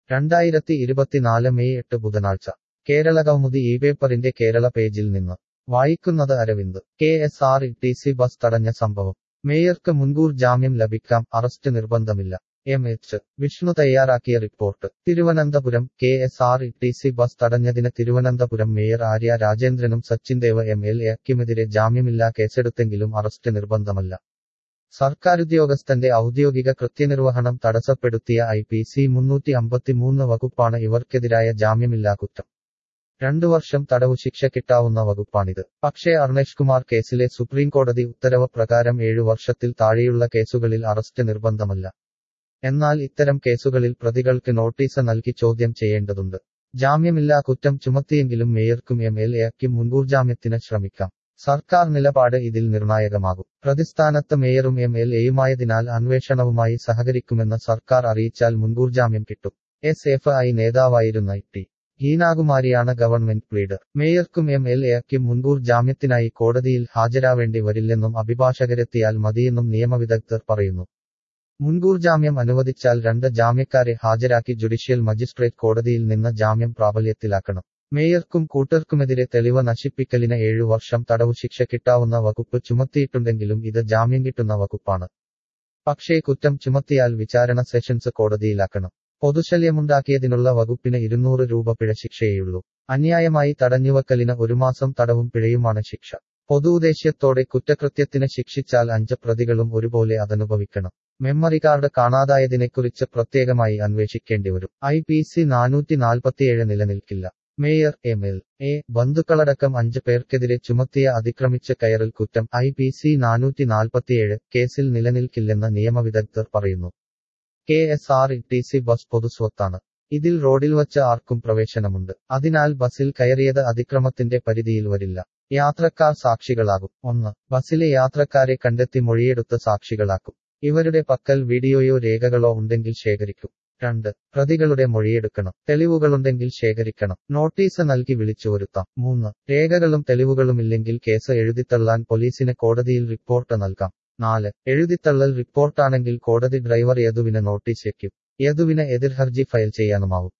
രണ്ടായിരത്തി ഇരുപത്തിനാല് മെയ് എട്ട് ബുധനാഴ്ച കേരള കൗമുദി ഈ പേപ്പറിന്റെ കേരള പേജിൽ നിന്ന് വായിക്കുന്നത് Aravind K S R T C bus തടഞ്ഞ സംഭവം മേയർക്ക് മുൻകൂർ ജാമ്യം ലഭിക്കാം അറസ്റ്റ് നിർബന്ധമില്ല എം എച്ച് വിഷ്ണു തയ്യാറാക്കിയ report Thiruvananthapuram K S R T C bus തടഞ്ഞതിന് തിരുവനന്തപുരം മേയർ ആര്യ രാജേന്ദ്രനും സച്ചിൻ ദേവ് എം എൽ എക്കുമെതിരെ ജാമ്യമില്ലാ കേസെടുത്തെങ്കിലും അറസ്റ്റ് നിർബന്ധമല്ല സർക്കാരുദ്യോഗസ്ഥന്റെ ഔദ്യോഗിക കൃത്യനിർവഹണം തടസ്സപ്പെടുത്തിയ ഐ പി സി മുന്നൂറ്റി അമ്പത്തിമൂന്ന് വകുപ്പാണ് ഇവർക്കെതിരായ ജാമ്യമില്ലാ കുറ്റം രണ്ടു വർഷം തടവു ശിക്ഷ കിട്ടാവുന്ന വകുപ്പാണിത് പക്ഷേ അർണേഷ് കുമാർ കേസിലെ സുപ്രീംകോടതി ഉത്തരവ് പ്രകാരം ഏഴു വർഷത്തിൽ താഴെയുള്ള കേസുകളിൽ അറസ്റ്റ് നിർബന്ധമല്ല എന്നാൽ ഇത്തരം കേസുകളിൽ പ്രതികൾക്ക് നോട്ടീസ് നൽകി ചോദ്യം ചെയ്യേണ്ടതുണ്ട് ജാമ്യമില്ലാ കുറ്റം ചുമത്തിയെങ്കിലും മേയർക്കും എം എൽ എക്കും മുൻകൂർ ജാമ്യത്തിന് ശ്രമിക്കാം സർക്കാർ നിലപാട് ഇതിൽ നിർണായകമാകും പ്രതിസ്ഥാനത്ത് മേയറും എം എൽ എയുമായതിനാൽ അന്വേഷണവുമായി സഹകരിക്കുമെന്ന് സർക്കാർ അറിയിച്ചാൽ മുൻകൂർ ജാമ്യം കിട്ടും എസ് എഫ് ഐ നേതാവായിരുന്ന ടി ഗീനാകുമാരിയാണ് ഗവൺമെന്റ് പ്ലീഡർ മേയർക്കും എം എൽ എക്കും മുൻകൂർ ജാമ്യത്തിനായി കോടതിയിൽ ഹാജരാവേണ്ടി വരില്ലെന്നും അഭിഭാഷകരെത്തിയാൽ മതിയെന്നും നിയമവിദഗ്ധർ പറയുന്നു മുൻകൂർ ജാമ്യം അനുവദിച്ചാൽ രണ്ട് ജാമ്യക്കാരെ ഹാജരാക്കി ജുഡീഷ്യൽ മജിസ്ട്രേറ്റ് കോടതിയിൽ നിന്ന് ജാമ്യം പ്രാബല്യത്തിലാക്കണം മേയർക്കും കൂട്ടർക്കുമെതിരെ തെളിവ് നശിപ്പിക്കലിന് ഏഴു വർഷം തടവു ശിക്ഷ കിട്ടാവുന്ന വകുപ്പ് ചുമത്തിയിട്ടുണ്ടെങ്കിലും ഇത് ജാമ്യം കിട്ടുന്ന വകുപ്പാണ് പക്ഷേ കുറ്റം ചുമത്തിയാൽ വിചാരണ സെഷൻസ് കോടതിയിലാക്കണം പൊതുശല്യമുണ്ടാക്കിയതിനുള്ള വകുപ്പിന് ഇരുന്നൂറ് രൂപ പിഴ ശിക്ഷയേയുള്ളൂ അന്യായമായി തടഞ്ഞുവക്കലിന് ഒരു മാസം തടവും പിഴയുമാണ് ശിക്ഷ പൊതുഉദ്ദേശ്യത്തോടെ കുറ്റകൃത്യത്തിന് ശിക്ഷിച്ചാൽ അഞ്ച് പ്രതികളും ഒരുപോലെ അതനുഭവിക്കണം മെമ്മറി കാർഡ് കാണാതായതിനെക്കുറിച്ച് പ്രത്യേകമായി അന്വേഷിക്കേണ്ടിവരും ഐ പി സി നാനൂറ്റി നാൽപ്പത്തിയേഴ് നിലനിൽക്കില്ല മേയർ എം എൽ എ ബന്ധുക്കളടക്കം അഞ്ച് പേർക്കെതിരെ ചുമത്തിയ അതിക്രമിച്ച കയറൽ കുറ്റം ഐ പി സി നാനൂറ്റി നാൽപ്പത്തിയേഴ് കേസിൽ നിലനിൽക്കില്ലെന്ന് നിയമവിദഗ്ധർ പറയുന്നു K S R T C bus പൊതുസ്വത്താണ് ഇതിൽ റോഡിൽ വച്ച് ആർക്കും പ്രവേശനമുണ്ട് അതിനാൽ ബസിൽ കയറിയത് അതിക്രമത്തിന്റെ പരിധിയിൽ വരില്ല യാത്രക്കാർ സാക്ഷികളാകും ഒന്ന് ബസിലെ യാത്രക്കാരെ കണ്ടെത്തി മൊഴിയെടുത്ത് സാക്ഷികളാക്കും ഇവരുടെ പക്കൽ വീഡിയോയോ രേഖകളോ ഉണ്ടെങ്കിൽ ശേഖരിക്കും രണ്ട് പ്രതികളുടെ മൊഴിയെടുക്കണം തെളിവുകളുണ്ടെങ്കിൽ ശേഖരിക്കണം നോട്ടീസ് നൽകി വിളിച്ചു വരുത്താം മൂന്ന് രേഖകളും തെളിവുകളുമില്ലെങ്കിൽ കേസ് എഴുതിത്തള്ളാൻ പോലീസിന് കോടതിയിൽ റിപ്പോർട്ട് നൽകാം നാല് എഴുതിത്തള്ളൽ റിപ്പോർട്ടാണെങ്കിൽ കോടതി ഡ്രൈവർ യദുവിന് നോട്ടീസ് വയ്ക്കും യദുവിന് എതിർ ഹർജി ഫയൽ ചെയ്യാനുമാവും